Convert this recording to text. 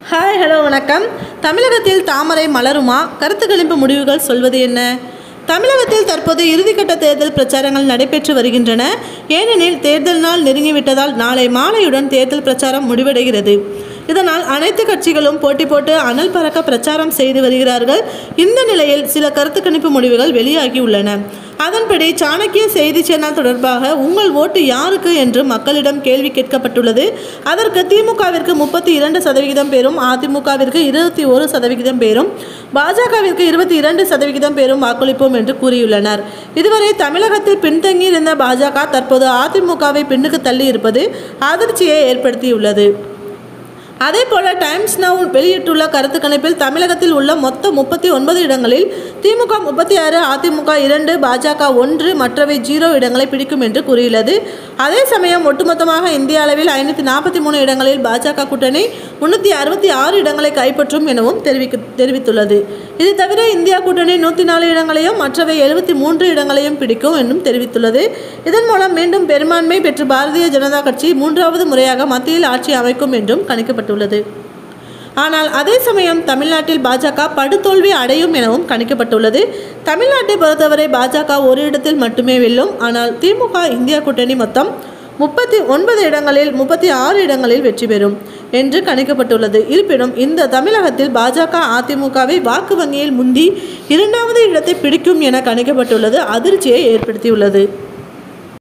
hi hello வணக்கம் தமிழகத்தில் தாமரை மலருமா கருத்து கணிப்பு முடிவுகள் சொல்வது என்ன தமிழகத்தில் தற்போது இறுதிக்கட்ட தேர்தல் பிரச்சாரங்கள் நடைபெற்று வருகின்றன ஏனெனில் தேர்தல் நாள் நெருங்கிவிட்டதால் நாளை மாலையுடன் தேர்தல் பிரச்சாரம் முடிவடைகிறது இதனால் அனைத்து கட்சிகளும் போட்டி போட்டு அனல் பறக்க பிரச்சாரம் செய்து வருகிறார்கள் இந்த நிலையில் சில கருத்து கணிப்பு முடிவுகள் வெளியாகியுள்ளன அதன்படி சாணக்கிய செய்தி சேனல் தொடர்பாக உங்கள் ஓட்டு யாருக்கு என்று மக்களிடம் கேள்வி கேட்கப்பட்டுள்ளது அதற்கு திமுகவிற்கு முப்பத்தி இரண்டு சதவிகிதம் பேரும் அதிமுகவிற்கு இருபத்தி ஒரு சதவிகிதம் பேரும் பாஜகவிற்கு இருபத்தி இரண்டு சதவிகிதம் பேரும் வாக்களிப்போம் என்று கூறியுள்ளனர் இதுவரை தமிழகத்தில் பின்தங்கி இருந்த பாஜக தற்போது அதிமுகவை பின்னுக்கு தள்ளி இருப்பது அதிர்ச்சியை ஏற்படுத்தியுள்ளது அதேபோல டைம்ஸ் நவ் வெளியிட்டுள்ள கருத்து கணிப்பில் தமிழகத்தில் உள்ள மொத்த முப்பத்தி ஒன்பது இடங்களில் திமுக முப்பத்தி ஆறு அதிமுக இரண்டு பாஜக ஒன்று மற்றவை ஜீரோ இடங்களை பிடிக்கும் என்று கூறியுள்ளது அதே சமயம் ஒட்டுமொத்தமாக இந்திய அளவில் ஐநூற்றி நாற்பத்தி மூணு இடங்களில் பாஜக கூட்டணி முன்னூற்றி அறுபத்தி ஆறு இடங்களை கைப்பற்றும் எனவும் தெரிவிக்க தெரிவித்துள்ளது இது தவிர இந்தியா கூட்டணி நூற்றி நாலு இடங்களையும் மற்றவை எழுபத்தி மூன்று இடங்களையும் பிடிக்கும் என்றும் தெரிவித்துள்ளது இதன் மூலம் மீண்டும் பெரும்பான்மை பெற்று பாரதிய ஜனதா கட்சி மூன்றாவது முறையாக மத்தியில் ஆட்சி அமைக்கும் என்றும் கணிக்கப்பட்டுள்ளது ஆனால் அதே சமயம் தமிழ்நாட்டில் பாஜக படுதோல்வி அடையும் எனவும் கணிக்கப்பட்டுள்ளது தமிழ்நாட்டை பொறுத்தவரை பாஜக ஒரு இடத்தில் மட்டுமே வெல்லும் ஆனால் திமுக இந்தியா கூட்டணி மொத்தம் முப்பத்தி ஒன்பது இடங்களில் முப்பத்தி ஆறு இடங்களில் வெற்றி பெறும் என்று கணிக்கப்பட்டுள்ளது இருப்பினும் இந்த தமிழகத்தில் பாஜக அதிமுகவை வாக்கு வங்கியில் முந்தி இரண்டாவது இடத்தை பிடிக்கும் என கணிக்கப்பட்டுள்ளது அதிர்ச்சியை ஏற்படுத்தியுள்ளது